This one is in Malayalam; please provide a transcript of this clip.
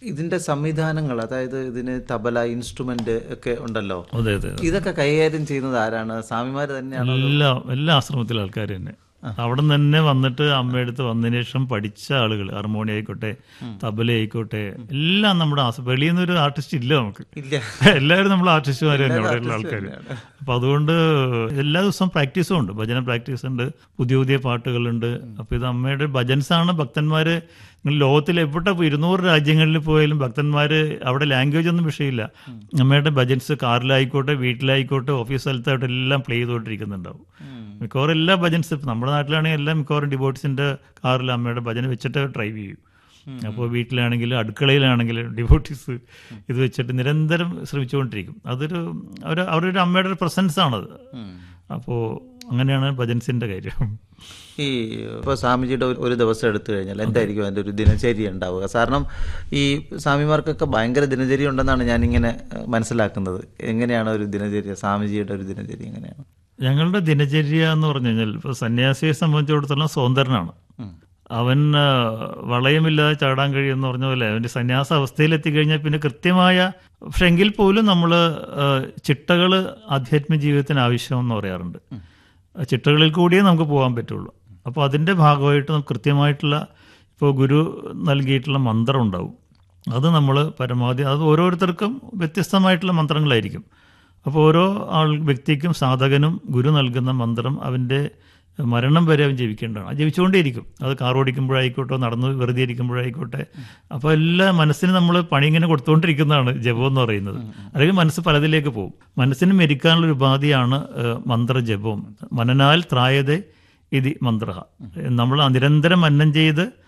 ഇതിന്റെ സംവിധാനങ്ങൾ അതായത് ഇതിന് തബല ഇൻസ്ട്രുമെന്റ് ഒക്കെ ഉണ്ടല്ലോ അതെ അതെ ഇതൊക്കെ കൈകാര്യം ചെയ്യുന്നത് ആരാണ് സ്വാമിമാർ തന്നെയാണോ എല്ലാ എല്ലാ ആശ്രമത്തിലെ ആൾക്കാർ തന്നെ അവിടെ നിന്ന് തന്നെ വന്നിട്ട് അമ്മയടുത്ത് വന്നതിന് ശേഷം പഠിച്ച ആളുകൾ ഹാർമോണി ആയിക്കോട്ടെ തബല ആയിക്കോട്ടെ എല്ലാം നമ്മുടെ ആസ് വെളിയിൽ നിന്നൊരു ആർട്ടിസ്റ്റ് ഇല്ല നമുക്ക് ഇല്ല എല്ലാവരും നമ്മൾ ആർട്ടിസ്റ്റുമാർ തന്നെ അവിടെയുള്ള ആൾക്കാർ അപ്പൊ അതുകൊണ്ട് എല്ലാ ദിവസവും പ്രാക്ടീസും ഉണ്ട് ഭജന പ്രാക്ടീസ് ഉണ്ട് പുതിയ പുതിയ പാട്ടുകളുണ്ട് അപ്പൊ ഇത് അമ്മയുടെ ഭജൻസ് ആണ് ഭക്തന്മാര് നിങ്ങൾ ലോകത്തിൽ എവിടെ പോയി ഇരുന്നൂറ് രാജ്യങ്ങളിൽ പോയാലും ഭക്തന്മാര് അവിടെ ലാംഗ്വേജ് ഒന്നും വിഷയമില്ല അമ്മയുടെ ഭജൻസ് കാറിലായിക്കോട്ടെ വീട്ടിലായിക്കോട്ടെ ഓഫീസ് സ്ഥലത്തായിട്ട് എല്ലാം പ്ലേ ചെയ്തുകൊണ്ടിരിക്കുന്നുണ്ടാവും മിക്കവാറും എല്ലാ ഭജൻസ് ഇപ്പം നമ്മുടെ നാട്ടിലാണെങ്കിൽ എല്ലാം മിക്കവാറും ഡിവോട്ട്സിന്റെ കാറിൽ അമ്മയുടെ ഭജന വെച്ചിട്ട് ഡ്രൈവ് ചെയ്യും അപ്പോൾ വീട്ടിലാണെങ്കിലും അടുക്കളയിലാണെങ്കിലും ഡിവോട്ടീസ് ഇത് വെച്ചിട്ട് നിരന്തരം ശ്രമിച്ചുകൊണ്ടിരിക്കും അതൊരു അവർ അവരുടെ ഒരു അമ്മയുടെ ഒരു പ്രസൻസ് ആണത് അപ്പോൾ അങ്ങനെയാണ് ഭജൻസിന്റെ കാര്യം ഈ ഇപ്പോൾ സ്വാമിജിയുടെ ഒരു- ഒരു ദിവസം എടുത്തു കഴിഞ്ഞാൽ എന്തായിരിക്കും അതിൻ്റെ ഒരു ദിനചര്യ ഉണ്ടാവുക കാരണം ഈ സ്വാമിമാർക്കൊക്കെ ഭയങ്കര ദിനചര്യ ഉണ്ടെന്നാണ് ഞാനിങ്ങനെ ഏഹ്, മനസ്സിലാക്കുന്നത് എങ്ങനെയാണ് ഒരു ദിനചര്യ സ്വാമിജിയുടെ ഒരു ദിനചര്യ എങ്ങനെയാണ് ഞങ്ങളുടെ ദിനചര്യ എന്ന് പറഞ്ഞു കഴിഞ്ഞാൽ ഇപ്പോൾ സന്യാസിയെ സംബന്ധിച്ചിടത്തോളം സ്വതന്ത്രനാണ് അവൻ ആ, വളയമില്ലാതെ ചാടാൻ കഴിയുമെന്ന് പറഞ്ഞ പോലെ അവൻ്റെ സന്യാസ അവസ്ഥയിൽ എത്തിക്കഴിഞ്ഞാൽ പിന്നെ കൃത്യമായ പക്ഷെ എങ്കിൽ പോലും നമ്മൾ ചിട്ടകൾ ആധ്യാത്മിക ജീവിതത്തിന് ആവശ്യമെന്ന് പറയാറുണ്ട് ആ ചിട്ടകളിൽ കൂടിയേ നമുക്ക് പോകാൻ പറ്റുള്ളൂ അപ്പോൾ അതിൻ്റെ ഭാഗമായിട്ട് നമുക്ക് കൃത്യമായിട്ടുള്ള ഇപ്പോൾ ഗുരു നൽകിയിട്ടുള്ള മന്ത്രം ഉണ്ടാവും അത് നമ്മൾ പരമാവധി അത് ഓരോരുത്തർക്കും വ്യത്യസ്തമായിട്ടുള്ള മന്ത്രങ്ങളായിരിക്കും അപ്പോൾ ഓരോ ആൾ വ്യക്തിക്കും സാധകനും ഗുരു നൽകുന്ന മന്ത്രം അവൻ്റെ മരണം വരെ അവൻ ജീവിക്കേണ്ടതാണ് അത് ജീവിച്ചുകൊണ്ടേയിരിക്കും അത് കാർ ഓടിക്കുമ്പോഴായിക്കോട്ടെ നടന്ന് വെറുതെ ഇരിക്കുമ്പോഴായിക്കോട്ടെ അപ്പോൾ എല്ലാ മനസ്സിന് നമ്മൾ പണി ഇങ്ങനെ കൊടുത്തുകൊണ്ടിരിക്കുന്നതാണ് ജപം എന്ന് പറയുന്നത് അല്ലെങ്കിൽ മനസ്സ് പലതിലേക്ക് പോകും മനസ്സിന് മെരിക്കാനുള്ള ഒരു ഉപാധിയാണ് ഏഹ്, മന്ത്രജപം മനനാൽ ത്രായതേ ഇതി മന്ത്ര നമ്മൾ നിരന്തരം മന്നം ചെയ്ത്